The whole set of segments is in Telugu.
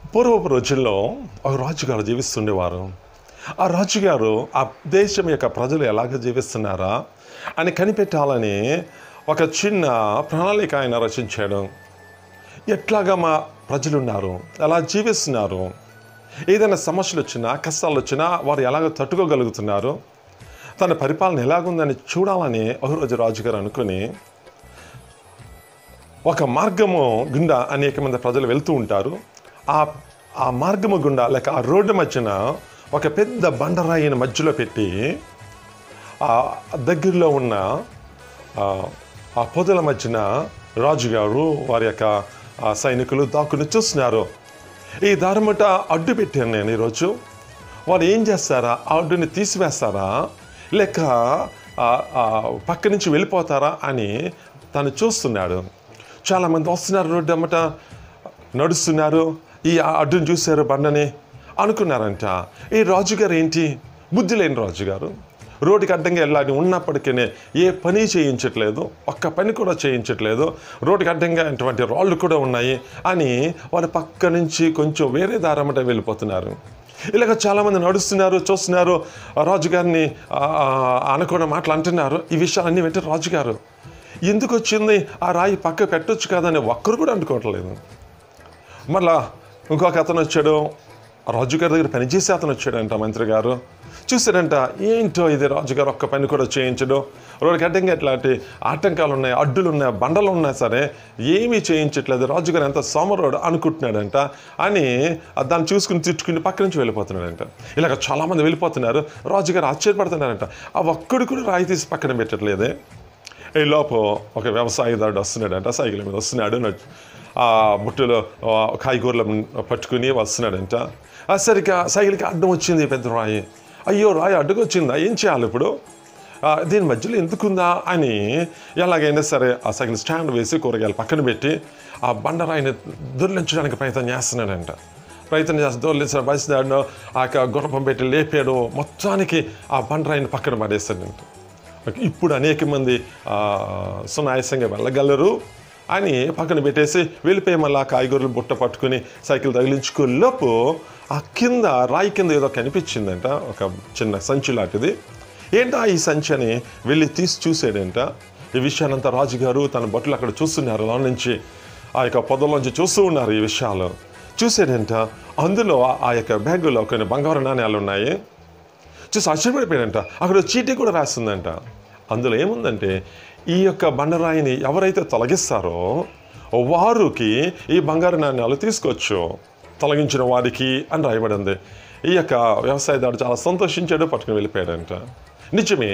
పూర్వపు రోజుల్లో ఒక రాజుగారు జీవిస్తుండేవారు ఆ రాజుగారు ఆ దేశం యొక్క ప్రజలు ఎలాగ జీవిస్తున్నారా అని కనిపెట్టాలని ఒక చిన్న ప్రణాళిక ఆయన రచించాడు ఎట్లాగా మా ప్రజలు ఉన్నారు ఎలా జీవిస్తున్నారు ఏదైనా సమస్యలు వచ్చినా కష్టాలు వచ్చినా వారు ఎలాగ తట్టుకోగలుగుతున్నారు తన పరిపాలన ఎలాగుందని చూడాలని ఒకరోజు రాజుగారు అనుకుని ఒక మార్గము గుండా అనేక మంది ప్రజలు వెళ్తూ ఉంటారు ఆ ఆ మార్గము గుండా లేక ఆ రోడ్డు మధ్యన ఒక పెద్ద బండరాయిని మధ్యలో పెట్టి ఆ దగ్గరలో ఉన్న ఆ, ఆ పొదల మధ్యన రాజుగారు వారి యొక్క ఆ సైనికులు దాక్కుని చూస్తున్నారు ఈ దారిమట అడ్డు పెట్టాను నేను ఈరోజు వారు ఏం చేస్తారా ఆ అడ్డుని తీసివేస్తారా లేక ఆ, ఆ, పక్క నుంచి వెళ్ళిపోతారా అని తను చూస్తున్నాడు చాలామంది వస్తున్నారు రోడ్డు అమ్మట నడుస్తున్నారు ఈ అడ్డుని చూశారు బండని అనుకున్నారంట ఈ రాజుగారు ఏంటి బుద్ధి లేని రాజుగారు రోడ్డుకి అడ్డంగా వెళ్ళాలని ఉన్నప్పటికీ ఏ పని చేయించట్లేదు ఒక్క పని కూడా చేయించట్లేదు రోడ్డుకి అడ్డంగా అటువంటి రాళ్ళు కూడా ఉన్నాయి అని వాళ్ళ పక్క నుంచి కొంచెం వేరే దారమ్మట వెళ్ళిపోతున్నారు ఇలాగ చాలామంది నడుస్తున్నారు చూస్తున్నారు ఆ రాజుగారిని ఆ, ఆ, అనుకున్న మాటలు అంటున్నారు ఈ విషయాలన్నీ వెంటనే రాజుగారు ఎందుకు వచ్చింది ఆ రాయి పక్క పెట్టొచ్చు కాదని ఒక్కరు కూడా అనుకోవట్లేదు మళ్ళా ఇంకొక అతను వచ్చాడు రాజుగారి దగ్గర పనిచేసే అతను వచ్చాడంట మంత్రి గారు చూసాడంట ఏంటో ఇది రాజుగారు ఒక్క పని కూడా చేయించడు రోడ్డుకి అడ్డంగా ఇట్లాంటి ఆటంకాలు ఉన్నాయి అడ్డులు ఉన్నాయి బండలు ఉన్నాయి సరే ఏమీ చేయించట్లేదు రాజుగారు ఎంత సోమరోడు అనుకుంటున్నాడంట అని దాన్ని చూసుకుని తిట్టుకుని పక్క నుంచి వెళ్ళిపోతున్నాడంట ఇలాగ చాలామంది వెళ్ళిపోతున్నారు రాజుగారు ఆశ్చర్యపడుతున్నారంట ఆ ఒక్కడు కూడా రాయి తీసి పక్కన పెట్టట్లేదే ఈ లోపు ఒక వ్యవసాయదారుడు వస్తున్నాడంట సైకిల్ మీద వస్తున్నాడు నడు- ఆ బుట్టలో ఆ, కాయగూరలు పట్టుకుని వస్తున్నాడంట ఆ సరిగ్గా సైకిల్కి అడ్డం వచ్చింది ఈ పెద్ద రాయి అయ్యో రాయి అడ్డుకు వచ్చిందా ఏం చేయాలి ఇప్పుడు ఆ, దీని మధ్యలో ఎందుకుందా అని ఎలాగైనా సరే ఆ సైకిల్ స్టాండ్ వేసి కూరగాయలు పక్కన పెట్టి ఆ బండరాయిని దొర్లించడానికి ప్రయత్నం చేస్తున్నాడంట ప్రయత్నం చేస్తే దొర్లించిన బయసుదాడు ఆ యొక్క గుణపం పెట్టి లేపాడు మొత్తానికి ఆ బండరాయిని పక్కన పడేస్తాడంట ఇప్పుడు అనేక మంది ఆ, సునాయాసంగా వెళ్ళగలరు అని పక్కన పెట్టేసి వెళ్ళిపోయి మళ్ళీ ఆ కాయగూరలు బుట్ట పట్టుకుని సైకిల్ తగిలించుకోలోపు ఆ కింద రాయి కింద ఏదో కనిపించిందంట ఒక చిన్న సంచి లాంటిది ఏంటా ఈ సంచి అని వెళ్ళి తీసి చూసాడంట ఈ విషయానంతా రాజుగారు తన బట్టలు అక్కడ చూస్తున్నారు లో నుంచి ఆ యొక్క పొదలోంచి చూస్తూ ఉన్నారు ఈ విషయాలు చూసాడంట అందులో ఆ యొక్క బ్యాగులో కొన్ని బంగారు నాణ్యాలు ఉన్నాయి చూసి ఆశ్చర్యపడిపోయాడంట అక్కడ ఒక చీటీ కూడా రాస్తుందంట అందులో ఏముందంటే ఈ యొక్క బండరాయిని ఎవరైతే తొలగిస్తారో వారికి ఈ బంగారు నాణ్యాలు తీసుకోవచ్చు తొలగించిన వారికి అని రాయబడింది ఈ యొక్క వ్యవసాయదారు చాలా సంతోషించాడు పట్టుకుని వెళ్ళిపోయాడంట నిజమే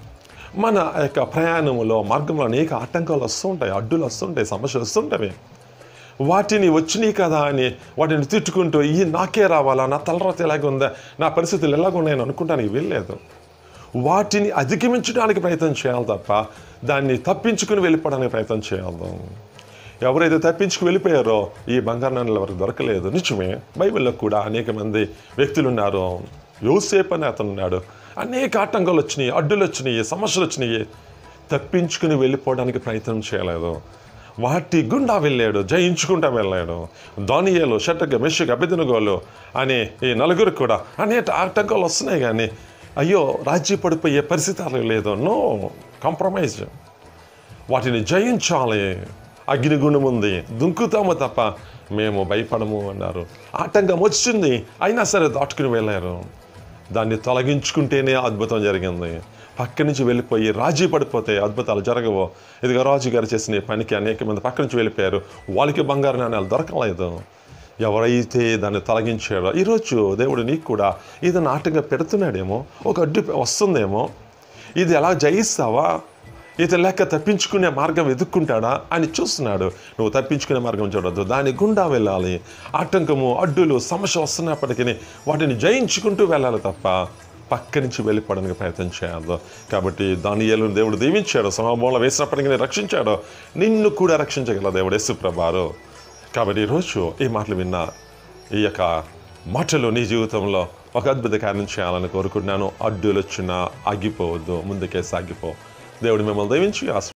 మన యొక్క ప్రయాణంలో మార్గంలో అనేక ఆటంకాలు వస్తుంటాయి అడ్డులు వస్తుంటాయి సమస్యలు వస్తుంటాయి వాటిని వచ్చినాయి కదా అని వాటిని తిట్టుకుంటూ ఈ నాకే రావాలా నా తలరాత ఎలాగ ఉందా నా పరిస్థితులు ఎలాగ ఉన్నాయని అనుకుంటానికి వెళ్ళలేదు వాటిని అధిగమించడానికి ప్రయత్నం చేయాలి తప్ప దాన్ని తప్పించుకుని వెళ్ళిపోవడానికి ప్రయత్నం చేయాలి ఎవరైతే తప్పించుకు వెళ్ళిపోయారో ఈ బంగారు నాణ్యాలు ఎవరికి దొరకలేదు నిజమే బైబిల్లో కూడా అనేక మంది వ్యక్తులు ఉన్నారు యోసేపు అని అతను ఉన్నాడు అనేక ఆటంకాలు వచ్చినాయి అడ్డులు వచ్చినాయి సమస్యలు వచ్చినాయి తప్పించుకుని వెళ్ళిపోవడానికి ప్రయత్నం చేయలేదు వాటి గుండా వెళ్ళాడు జయించుకుంటా వెళ్ళాడు దానియేలు షట్టగ మెషక్ అభిదనగోలు అనే ఈ నలుగురు కూడా అనేక ఆటంకాలు వస్తున్నాయి కానీ అయ్యో రాజ్య పడిపోయే పరిస్థితి అలా లేదు నో కాంప్రమైజ్ వాటిని జయించాలి అగ్నిగుణం ఉంది దుంకుతాము తప్ప మేము భయపడము అన్నారు ఆటంకం వచ్చింది అయినా సరే దాటుకుని వెళ్ళారు దాన్ని తొలగించుకుంటేనే అద్భుతం జరిగింది పక్క నుంచి వెళ్ళిపోయి రాజీ పడిపోతే అద్భుతాలు జరగవు ఇదిగో రాజు గారు చేసిన ఈ పనికి అనేక మంది పక్క నుంచి వెళ్ళిపోయారు వాళ్ళకి బంగారు నాణ్యాలు దొరకలేదు ఎవరైతే దాన్ని తొలగించారో ఈరోజు దేవుడు నీకు కూడా ఏదైనా ఆటంగా పెడుతున్నాడేమో ఒక అడ్డు వస్తుందేమో ఇది ఎలా జయిస్తావా ఇతను లెక్క తప్పించుకునే మార్గం వెతుక్కుంటాడా అని చూస్తున్నాడు నువ్వు తప్పించుకునే మార్గం చూడొద్దు దాని గుండా వెళ్ళాలి ఆటంకము అడ్డులు సమస్య వస్తున్నప్పటికీ వాటిని జయించుకుంటూ వెళ్ళాలి తప్ప పక్క నుంచి వెళ్ళిపోవడానికి ప్రయత్నం చేయాలి కాబట్టి దానియేలు దేవుడు దీవించాడు సమూలంలో వేసినప్పటికీ రక్షించాడు నిన్ను కూడా రక్షించగల దేవుడు యేసుప్రభారు కాబట్టి ఈరోజు ఈ మాటలు విన్నా ఈ యొక్క మాటలు నీ జీవితంలో ఒక అద్భుత కార్యం చేయాలని కోరుకుంటున్నాను అడ్డులు వచ్చినా ఆగిపోవద్దు ముందుకే సాగిపో దేవుడు మిమ్మల్ని దయవించి ఆశ